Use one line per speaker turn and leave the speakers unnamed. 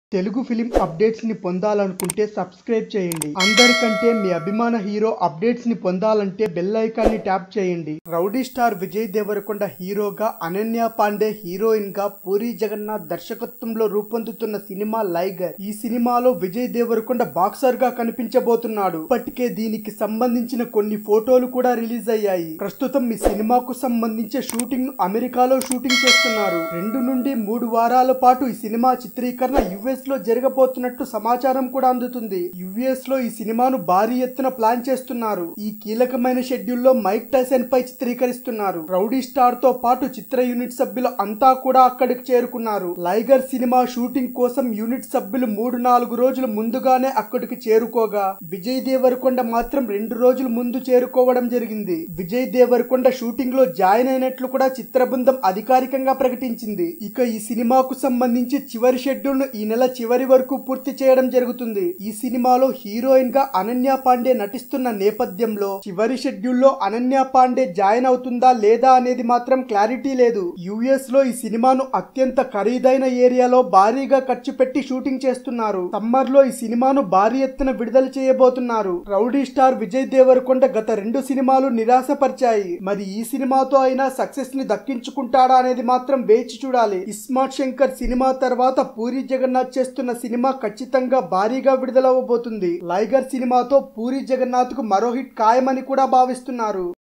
Telugu film updates ని పొందాలనుకుంటే subscribe చేయండి అందరికంటే మీ అభిమాన హీరో అప్డేట్స్ ని పొందాలంటే బెల్ ఐకాన్ ని ట్యాప్ చేయండి రౌడీ స్టార్ విజయ్ దేవరకొండ హీరోగా అనన్య పాండే హీరోయిన్ గా పూరి జగన్నాథ్ దర్శకత్వంలో రూపొందుతున్న సినిమా లైగర్ ఈ సినిమాలో విజయ్ దేవరకొండ బాక్సర్ గా కనిపించబోతున్నాడు ఇప్పటికే దీనికి సంబంధించిన కొన్ని ఫోటోలు కూడా రిలీజ్ అయ్యాయి ప్రస్తుతం ఈ సినిమాకు సంబంధించే షూటింగ్ ను అమెరికాలో షూటింగ్ చేస్తున్నారు రెండు నుండి మూడు వారాల పాటు ఈ సినిమా చిత్రీకరణ యుఎస్ లో జరగబోతున్నట్టు సమాచారం కూడా అందుతుంది యుఎస్ లో ఈ సినిమాను భారీ ఎత్తున ప్లాన్ చేస్తున్నారు ఈ కీలకమైన షెడ్యూల్ లో మైక్ టైసన్ పై చిత్రీకరిస్తున్నారు రౌడీ స్టార్ తో పాటు చిత్ర యూనిట్ సభ్యులు అంతా కూడా అక్కడికి చేరుకున్నారు లైగర్ సినిమా షూటింగ్ కోసం యూనిట్ సభ్యులు మూడు నాలుగు రోజులు ముందుగానే అక్కడికి చేరుకోగా విజయ్ దేవరకొండ మాత్రం రెండు రోజులు ముందు చేరుకోవడం జరిగింది విజయ్ దేవరకొండ షూటింగ్ లో జాయిన్ అయినట్లు కూడా చిత్ర బృందం అధికారికంగా ప్రకటించింది ఇక ఈ సినిమాకు సంబంధించి చివరి షెడ్యూల్ ను ఈ నెల చివరి వరకు పూర్తి చేయడం జరుగుతుంది ఈ సినిమాలో హీరోయిన్ గా అనన్య పాండే నటిస్తున్న నేపథ్యంలో చివరి షెడ్యూల్ లో అనన్య పాండే జాయిన్ అవుతుందా లేదా అనేది మాత్రం క్లారిటీ లేదు యుఎస్ లో ఈ సినిమాను అత్యంత ఖరీదైన ఏరియాలో భారీగా ఖర్చు పెట్టి షూటింగ్ చేస్తున్నారు సమ్మర్ లో ఈ సినిమాను భారీ ఎత్తున విడుదల చేయబోతున్నారు రౌడీ స్టార్ విజయ్ దేవరకొండ గత రెండు సినిమాలు నిరాశపరిచాయి మరి ఈ సినిమాతో అయినా సక్సెస్ ని దక్కించుకుంటాడా అనేది మాత్రం వేచి చూడాలి ఇస్మార్ట్ శంకర్ సినిమా తర్వాత పూరి జగన్నాథ్ చేస్తున్న సినిమా ఖచ్చితంగా భారీగా విడుదలవ్వబోతుంది లైగర్ సినిమాతో పూరి జగన్నాథ్ కు మరో హిట్ ఖాయమని కూడా భావిస్తున్నారు